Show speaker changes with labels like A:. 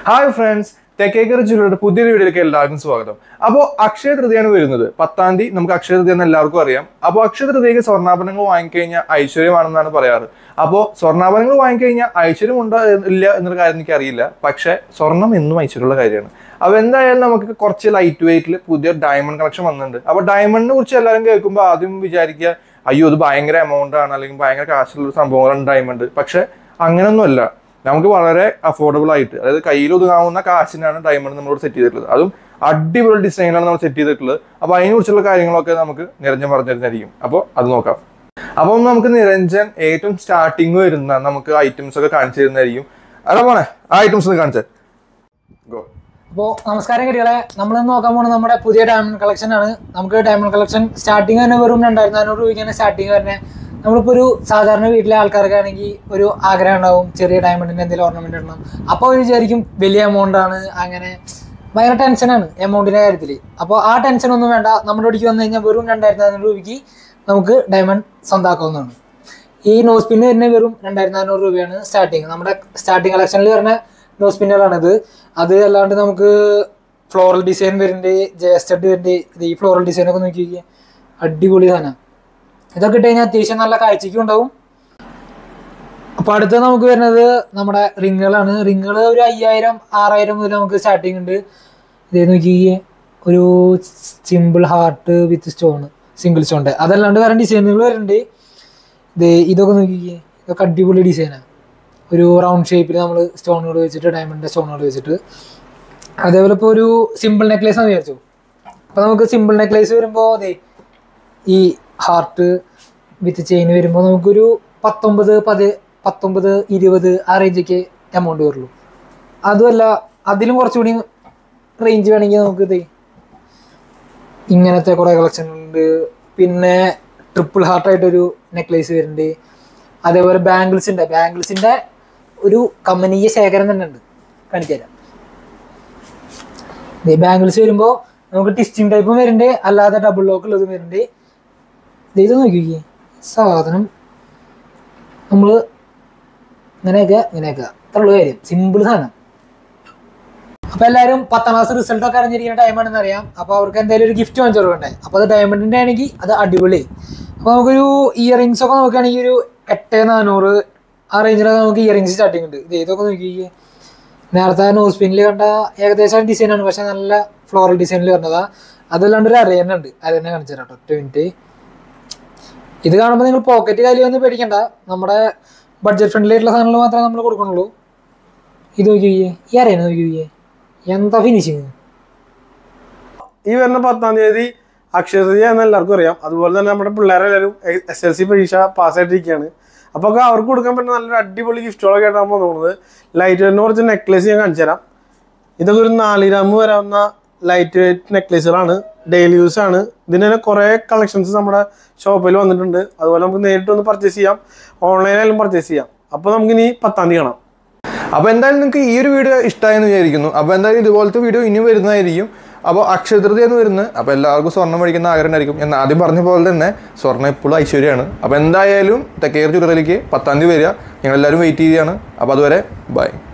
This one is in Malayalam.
A: ഹായ് ഫ്രണ്ട്സ് തെക്കേക്കര ജില്ലയുടെ പുതിയൊരു വീഡിയോയിലേക്ക് എല്ലാവർക്കും സ്വാഗതം അപ്പോൾ അക്ഷയ തൃതീയാണ് വരുന്നത് പത്താം തീയതി നമുക്ക് അക്ഷയ തൃതീയ എന്ന് എല്ലാവർക്കും അറിയാം അപ്പോൾ അക്ഷയ തൃതീയക്ക് സ്വർണ്ണാഭരണങ്ങൾ വാങ്ങിക്കഴിഞ്ഞാൽ ഐശ്വര്യമാണെന്നാണ് പറയാറ് അപ്പോൾ സ്വർണ്ണാഭരണങ്ങൾ വാങ്ങിക്കഴിഞ്ഞാൽ ഐശ്വര്യം ഉണ്ടോ ഇല്ല എന്നൊരു കാര്യം എനിക്ക് അറിയില്ല പക്ഷേ സ്വർണം എന്നും ഐശ്വര്യമുള്ള കാര്യമാണ് അപ്പോൾ എന്തായാലും നമുക്ക് കുറച്ച് ലൈറ്റ് വെയിറ്റിൽ പുതിയ ഡയമണ്ട് കളക്ഷൻ വന്നിട്ടുണ്ട് അപ്പോൾ ഡയമണ്ടിനെ കുറിച്ച് എല്ലാവരും കേൾക്കുമ്പോൾ ആദ്യം വിചാരിക്കുക അയ്യോ ഇത് ഭയങ്കര എമൗണ്ട് ആണ് അല്ലെങ്കിൽ ഭയങ്കര കാശുള്ള ഒരു സംഭവങ്ങളാണ് ഡയമണ്ട് പക്ഷെ അങ്ങനെയൊന്നുമല്ല നമുക്ക് വളരെ അഫോർഡബിൾ ആയിട്ട് അതായത് കയ്യിൽ ഒതുങ്ങാവുന്ന കാശിനാണ് ഡയമണ്ട് നമ്മളോട് സെറ്റ് ചെയ്തിട്ടുള്ളത് അതും അടിപൊളി ഡിസൈനാണ് നമ്മൾ സെറ്റ് ചെയ്തിട്ടുള്ളത് അപ്പോൾ അതിനെക്കുറിച്ചുള്ള കാര്യങ്ങളൊക്കെ നമുക്ക് നിരഞ്ജൻ പറഞ്ഞിരുന്നായിരിക്കും അപ്പോൾ അത് നോക്കാം അപ്പം നമുക്ക് നിരഞ്ജൻ ഏറ്റവും സ്റ്റാർട്ടിങ് വരുന്ന നമുക്ക് ഐറ്റംസ് ഒക്കെ കാണിച്ചു തരുന്നതായിരിക്കും അതാ പോണേ ആ ഐറ്റംസ് ഒന്ന് കാണിച്ചേ ഗോ
B: അപ്പോൾ നമസ്കാരം കുട്ടികളെ നമ്മൾ നോക്കാൻ പോകുന്നത് നമ്മുടെ പുതിയ ഡയമണ്ട് കളക്ഷൻ ആണ് നമുക്ക് ഡയമണ്ട് കളക്ഷൻ സ്റ്റാർട്ടിങ് തന്നെ വെറും രണ്ടായിരത്തി നാനൂറ് രൂപയ്ക്കാണ് സ്റ്റാർട്ടിങ് വരുന്നത് നമ്മളിപ്പോൾ ഒരു സാധാരണ വീട്ടിലെ ആൾക്കാർക്കാണെങ്കിൽ ഒരു ആഗ്രഹം ഉണ്ടാവും ചെറിയ ഡയമണ്ടിൻ്റെ എന്തെങ്കിലും ഓർണമെന്റ് ഇടണം അപ്പോൾ അവർ വിചാരിക്കും വലിയ എമൗണ്ട് ആണ് അങ്ങനെ ഭയങ്കര ടെൻഷനാണ് എമൗണ്ടിൻ്റെ കാര്യത്തിൽ അപ്പോൾ ആ ടെൻഷൻ ഒന്നും വേണ്ട നമ്മുടെ ഇടയ്ക്ക് വന്നു കഴിഞ്ഞാൽ വെറും രണ്ടായിരത്തി നാനൂറ് രൂപയ്ക്ക് നമുക്ക് ഡയമണ്ട് സ്വന്തമാക്കാവുന്നതാണ് ഈ നോസ് പിന്ന് തന്നെ വെറും രണ്ടായിരത്തി നാനൂറ് രൂപയാണ് സ്റ്റാർട്ടിങ് നമ്മുടെ സ്റ്റാർട്ടിങ് കളക്ഷനിൽ വരുന്ന നോസ് പിന്നുകളാണിത് അത് അല്ലാണ്ട് നമുക്ക് ഫ്ലോറൽ ഡിസൈൻ വരുന്നുണ്ട് ജയസ്റ്റഡ് വരുന്നുണ്ട് ഇത് ഈ ഫ്ലോറൽ ഡിസൈൻ ഒക്കെ നോക്കി നോക്കിയാൽ അടിപൊളി സാധനം ഇതൊക്കെ ഇട്ട് കഴിഞ്ഞാൽ അത്യാവശ്യം നല്ല കാഴ്ചയ്ക്കും ഉണ്ടാവും അപ്പോൾ അടുത്ത നമുക്ക് വരുന്നത് നമ്മുടെ റിങ്ങുകളാണ് റിങ്ങുകൾ ഒരു അയ്യായിരം ആറായിരം മുതൽ നമുക്ക് സ്റ്റാർട്ടിങ് ഉണ്ട് ഇതേ നോക്കിയേ ഒരു simple heart with stone single സ്റ്റോണിൻ്റെ അതല്ലാണ്ട് വേറെ ഡിസൈനുകൾ വരുന്നുണ്ട് ഇത് ഇതൊക്കെ നോക്കിയേ ഇതൊക്കെ അടിപൊളി ഡിസൈനാണ് ഒരു റൗണ്ട് ഷേപ്പിൽ നമ്മൾ സ്റ്റോണുകൾ വെച്ചിട്ട് ഡയമണ്ടിൻ്റെ സ്റ്റോണുകൾ വെച്ചിട്ട് അതേപോലെ ഇപ്പോൾ ഒരു സിമ്പിൾ നെക്ലേസ് ആണ് വിചാരിച്ചു അപ്പോൾ നമുക്ക് സിമ്പിൾ നെക്ലേസ് വരുമ്പോൾ അതെ ഈ ഹാർട്ട് വിത്ത് ചെയിൻ വരുമ്പോൾ നമുക്കൊരു പത്തൊമ്പത് പത് പത്തൊമ്പത് ഇരുപത് ആ റേഞ്ചൊക്കെ എമൗണ്ട് വരുള്ളൂ അതുമല്ല അതിലും കുറച്ചുകൂടി റേഞ്ച് വേണമെങ്കിൽ നമുക്ക് ഇത് ഇങ്ങനത്തെ കുറേ കളക്ഷൻ ഉണ്ട് പിന്നെ ട്രിപ്പിൾ ഹാർട്ടായിട്ടൊരു നെക്ലേസ് വരുന്നുണ്ട് അതേപോലെ ബാംഗിൾസ് ഉണ്ട് ബാംഗിൾസിൻ്റെ ഒരു കമ്പനീയ ശേഖരം തന്നെ ഉണ്ട് കാണിച്ചു തരാം ബാംഗിൾസ് വരുമ്പോൾ നമുക്ക് ടിസ്റ്റിംഗ് ടൈപ്പും വരുന്നുണ്ട് അല്ലാതെ ഡബിൾ ലോക്ക് ഉള്ളതും വരുന്നുണ്ട് ദേ ഇത് നോക്കിക്കേ സാധനം നമ്മൾ ഇങ്ങനെയൊക്കെ ഇങ്ങനെയൊക്കെ അത്രയുള്ള കാര്യം സിമ്പിൾ സാധനം അപ്പോൾ എല്ലാവരും പത്താം ക്ലാസ് റിസൾട്ട് ഒക്കെ അറിഞ്ഞിരിക്കുന്ന ടൈമാണെന്ന് അറിയാം അപ്പോൾ അവർക്ക് എന്തെങ്കിലും ഒരു ഗിഫ്റ്റ് വാങ്ങിച്ചു കൊടുക്കണ്ടേ അപ്പോൾ അത് ഡയമണ്ടിൻ്റെ ആണെങ്കിൽ അത് അടിപൊളി അപ്പോൾ നമുക്കൊരു ഇയറിങ്സ് ഒക്കെ നോക്കുകയാണെങ്കിൽ ഒരു എട്ട് നാനൂറ് ആ റേഞ്ചിലൊക്കെ നമുക്ക് ഇയറിങ്സ് സ്റ്റാർട്ടിങ് ഉണ്ട് ഇത് ഇതൊക്കെ നോക്കിക്കേ നേരത്തെ നോസ് പിന്നിൽ കണ്ട ഏകദേശം ഡിസൈനാണ് പക്ഷെ നല്ല ഫ്ലോറൽ ഡിസൈനിൽ വരുന്നതാ അതല്ലാണ്ട് ഒരു അരയന ഉണ്ട് അരയന കാണിച്ചു തരാം കേട്ടോ ഒറ്റ മിനിറ്റ് ഇത് കാണുമ്പോൾ നിങ്ങൾ പോക്കറ്റ് കാര്യം ഒന്നും പേടിക്കണ്ട നമ്മുടെ ബഡ്ജറ്റ് ഫ്രണ്ട്ലി ആയിട്ടുള്ള സാധനങ്ങൾ മാത്രമേ നമ്മൾ കൊടുക്കണുള്ളൂ ഇത് നോക്കിയേ ഈ അരയന നോക്കിയേ എന്താ ഫിനിഷിങ്
C: ഈ വരുന്ന പത്താം തീയതി അക്ഷരതീയ എന്ന് എല്ലാവർക്കും അറിയാം അതുപോലെ തന്നെ നമ്മുടെ പിള്ളേരെല്ലാവരും എസ് എൽ സി പരീക്ഷ പാസ്സായിട്ടിരിക്കുകയാണ് അപ്പോൾ ഒക്കെ അവർക്ക് കൊടുക്കാൻ പറ്റുന്ന നല്ലൊരു അടിപൊളി ഗിഫ്റ്റുകളൊക്കെ ആയിട്ടാണ് തോന്നുന്നത് ലൈറ്റ് വെയിറ്റിനെ കുറച്ച് നെക്ലേസ് ഞാൻ കാണിച്ചു തരാം ഇതൊക്കെ ഒരു നാല് ഗ്രാം വരാവുന്ന ലൈറ്റ് വെയിറ്റ് നെക്ലേസുകളാണ് ഡെയിലി യൂസ് ആണ് ഇതിന് തന്നെ കുറേ കളക്ഷൻസ് നമ്മുടെ ഷോപ്പിൽ വന്നിട്ടുണ്ട് അതുപോലെ നമുക്ക് നേരിട്ട് ഒന്ന് പർച്ചേസ് ചെയ്യാം ഓൺലൈനായാലും പർച്ചേസ് ചെയ്യാം അപ്പോൾ നമുക്കിനി പത്താം തീയതി കാണാം
A: അപ്പോൾ എന്തായാലും നിങ്ങൾക്ക് ഈ ഒരു വീഡിയോ ഇഷ്ടമായെന്ന് വിചാരിക്കുന്നു അപ്പോൾ എന്തായാലും ഇതുപോലത്തെ വീഡിയോ ഇനി വരുന്നതായിരിക്കും അപ്പോൾ അക്ഷയതൃതി എന്ന് വരുന്നത് അപ്പോൾ എല്ലാവർക്കും സ്വർണ്ണം മേടിക്കുന്ന ആഗ്രഹം ഉണ്ടായിരിക്കും ഞാൻ ആദ്യം പറഞ്ഞ പോലെ തന്നെ സ്വർണ്ണം എപ്പോഴും ഐശ്വര്യമാണ് അപ്പോൾ എന്തായാലും തെക്കേർ ചുരത്തിലേക്ക് പത്താം തീയതി വരിക ഞങ്ങളെല്ലാവരും വെയിറ്റ് ചെയ്യുകയാണ് അപ്പോൾ അതുവരെ ബൈ